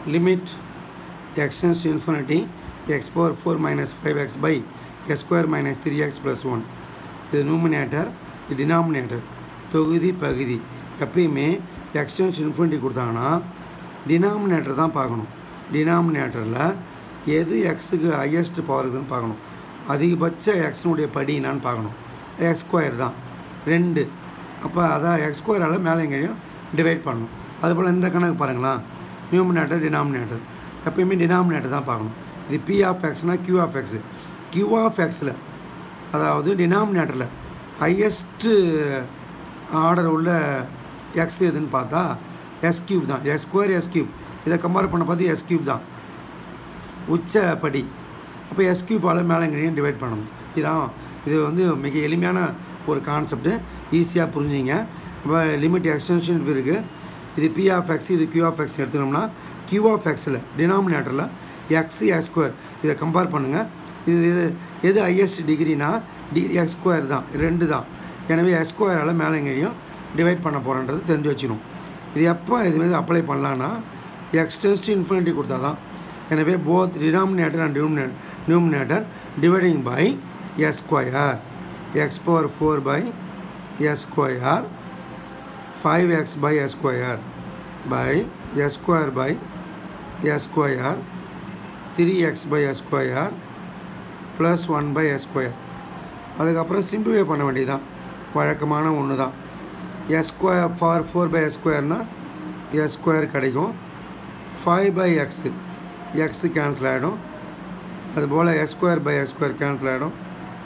limit x tends to infinity x power 4 minus 5x by x square minus 3x plus 1 இது numerator இது denominator தொகுதி பகுதி எப்பயுமே extends infinity கொடுத்தாங்கன்னா denominator தான் பார்க்கணும் டினாமினேட்டரில் எது எக்ஸுக்கு ஹையஸ்ட் பவர் இருக்குதுன்னு பார்க்கணும் அதிகபட்ச எக்ஸினுடைய படி என்னான்னு பார்க்கணும் எக்ஸ் ஸ்கொயர் தான் ரெண்டு அப்போ அதான் எக்ஸ் ஸ்கொயரால் மேலே எங்கேயும் டிவைட் பண்ணணும் அதுபோல் இந்த கணக்கு பாருங்களேன் நியூமினேட்டர் டினாமினேட்டர் எப்பயுமே டினாமினேட்டர் தான் பார்க்கணும் இது பி ஆஃப் எக்ஸ்னால் q of x q of எக்ஸில் அதாவது டினாமினேட்டரில் ஹையஸ்ட்டு ஆர்டர் உள்ள எக்ஸ் எதுன்னு பார்த்தா எஸ் கியூப் தான் எஸ் ஸ்கொயர் எஸ் கியூப் இதை கம்பேர் பண்ண பார்த்து எஸ் கியூப் தான் உச்சப்படி அப்போ எஸ் கியூப்பால் மேலே எங்கேயும் டிவைட் பண்ணணும் இதான் இது வந்து மிக எளிமையான ஒரு கான்செப்ட்டு ஈஸியாக புரிஞ்சுங்க அப்போ லிமிட் எக்ஸ்டென்ஷன் இருக்குது இது பி ஆஃப் எக்ஸ் இது கியூ ஆஃப் எக்ஸ் எடுத்துனோம்னா கியூ ஆஃப் எக்ஸில் டினாமினேட்டரில் எக்ஸ் எக்ஸ் ஸ்கொயர் இதை கம்பேர் பண்ணுங்கள் இது இது எது ஹையஸ்ட் டிகிரினா டி எக்ஸ் ஸ்கொயர் தான் ரெண்டு தான் எனவே எக்ஸ் ஸ்கொயரால் மேலே எங்கேயும் டிவைட் பண்ண போகிறன்றது தெரிஞ்சு வச்சிடும் இது எப்போ இதுமாரி அப்ளை பண்ணலான்னா எக்ஸ்டென்ஸ் டு இன்ஃபினிட்டி கொடுத்தா தான் எனவே both denominator and numerator numerator dividing by x square x power four by x square five x by x square by x square by x square three x by x square plus one by x square அதுக்கப்புறம் simplify பண்ண வேண்டியதுதான் வழக்கமான ஒன்று தான் x square for four by எஸ் ஸ்கொயர்னால் x square கிடைக்கும் five by x x cancel ஆகிடும் அதுபோல் x square by x square cancel ஆகிடும்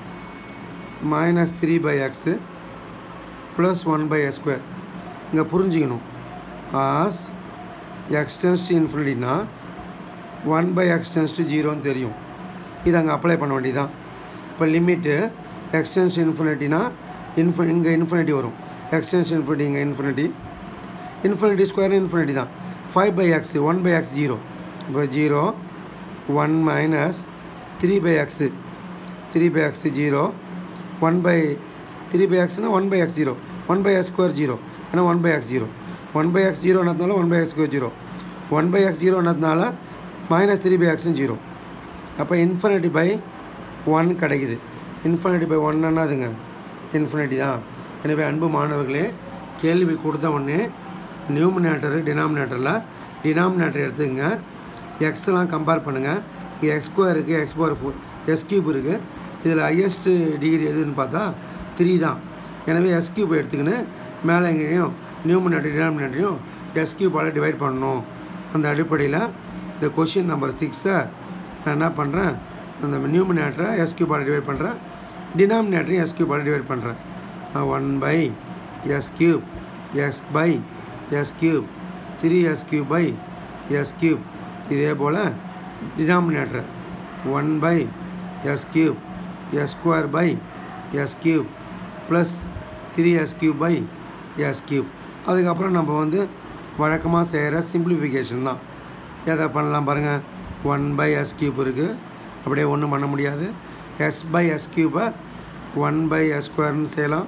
minus three by x plus one by x square இங்கே புரிஞ்சுக்கணும் ஆஸ் எக்ஸ்டென்ஸ் டு இன்ஃபினிட்டினா ஒன் பை எக்ஸ்டென்ஸ் டு ஜீரோன்னு தெரியும் இது அங்கே அப்ளை பண்ண வேண்டியதான் இப்போ லிமிட்டு எக்ஸ்டென்ஸ் இன்ஃபினிட்டினா இன்ஃபி இங்கே இன்ஃபினிட்டி வரும் எக்ஸ்டென்ஸ் இன்ஃபினிட்டி இங்கே இன்ஃபினிட்டி இன்ஃபினிட்டி ஸ்கொயர் இன்ஃபினிட்டி தான் five by x one by x zero இப்போ zero one minus three by x three by x zero one by three by எக்ஸ்னால் one by x zero one by x square zero ஏன்னா one by x zero one by x ஜீரோன்றதுனால one by x square zero one by x ஜீரோன்றதுனால minus three by எக்ஸும் zero அப்போ infinity by one கிடைக்குது infinity by ஒன்னுன்னா அதுங்க infinity தான் எனவே அன்பு மாணவர்களே கேள்வி கொடுத்த உடனே நியூமினேட்டரு டினாமினேட்டரில் டினாமினேட்டர் எடுத்துக்கங்க எக்ஸ்லாம் கம்பேர் பண்ணுங்கள் இங்கே எக்ஸ் ஸ்கொயர் இருக்குது x power four x cube இருக்குது இதில் ஹையஸ்ட்டு டிகிரி எதுன்னு பார்த்தா த்ரீ தான் எனவே எஸ் கியூப் எடுத்துக்கின்னு மேலே எங்கேயும் நியூமினேட்டர் டினாமினேட்டரையும் எஸ் கியூப்பால் டிவைட் பண்ணணும் அந்த அடிப்படையில் இந்த கொஷின் நம்பர் சிக்ஸை நான் என்ன பண்ணுறேன் அந்த நியூமினேட்டரை எஸ் கியூபால் டிவைட் பண்ணுறேன் டினாமினேட்டரையும் எஸ் கியூபால் டிவைட் பண்ணுறேன் one by x cube x by x cube three x cube by x cube இதே போல் denominator one by x cube x square by x cube plus three x cube by x cube அதுக்கப்புறம் நம்ம வந்து வழக்கமாக செய்கிற simplification தான் எதை பண்ணலாம் பாருங்கள் ஒன் பை எஸ் கியூப் இருக்குது அப்படியே ஒன்றும் பண்ண முடியாது எஸ் பை எஸ் கியூபை ஒன் பை எஸ் ஸ்கொயர்னு செய்யலாம்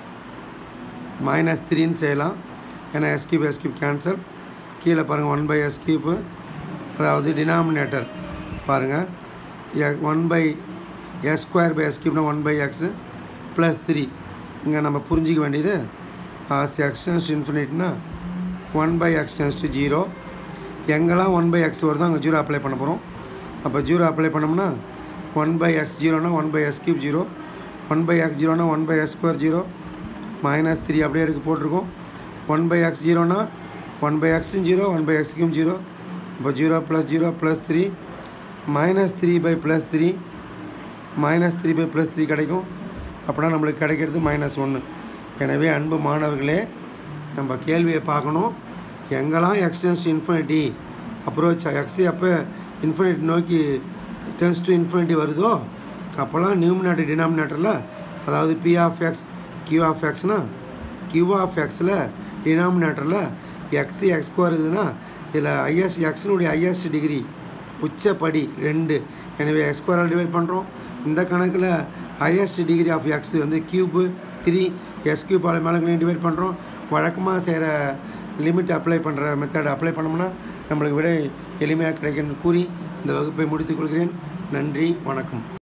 மைனஸ் த்ரீன்னு செய்யலாம் ஏன்னா x cube x cube cancel கீழே பாருங்கள் ஒன் பை எஸ் கியூப்பு அதாவது டினாமினேட்டர் பாருங்கள் one by x square by x கியூப்னா one by x plus three இங்கே நம்ம புரிஞ்சிக்க வேண்டியது ஆஸ் எக்ஸ்டென்ஸ் இன்ஃபினிட்னா one by x tends to zero எங்கெல்லாம் ஒன் பை எக்ஸ் வருதோ அங்கே ஜீரோ அப்ளை பண்ண போகிறோம் அப்போ ஜீரோ அப்ளை பண்ணோம்னா ஒன் பை எக்ஸ் ஜீரோனா one by x cube zero one by x ஜீரோனா one by x square zero minus three அப்படியே இருக்குது போட்டிருக்கோம் ஒன் பை எக்ஸ் ஜீரோனா ஒன் பை எக்ஸும் ஜீரோ ஒன் பை எக்ஸுக்கும் ஜீரோ இப்போ zero plus zero plus three minus three by plus three minus three by plus three கிடைக்கும் அப்படின்னா நம்மளுக்கு கிடைக்கிறது மைனஸ் ஒன்று எனவே அன்பு மாணவர்களே நம்ம கேள்வியை பார்க்கணும் எங்கெல்லாம் எக்ஸ்டென்ஸ் இன்ஃபினிட்டி அப்ரோச் எக்ஸ் எப்போ இன்ஃபினிட்டி நோக்கி டென்ஸ் டு இன்ஃபினிட்டி வருதோ அப்போல்லாம் நியூமினேட்டர் டினாமினேட்டரில் அதாவது p of x q of எக்ஸ்னா கியூ ஆஃப் எக்ஸில் டினாமினேட்டரில் எக்ஸ் எக்ஸ் ஸ்கொயர் இருக்குதுன்னா இதில் ஐஎஸ் எக்ஸினுடைய ஐஎஸ்ட் டிகிரி உச்சப்படி ரெண்டு எனவே எக்ஸ் ஸ்கொயரால் டிவைட் பண்ணுறோம் இந்த கணக்கில் ஹையஸ்ட் டிகிரி ஆஃப் எக்ஸ் வந்து கியூபு த்ரீ எஸ் கியூப் மேலே டிவைட் பண்ணுறோம் வழக்கமாக செய்கிற லிமிட் அப்ளை பண்ணுற மெத்தட் அப்ளை பண்ணோம்னா நம்மளுக்கு விட எளிமையாக கிடைக்கும் என்று கூறி இந்த வகுப்பை முடித்துக் கொள்கிறேன் நன்றி வணக்கம்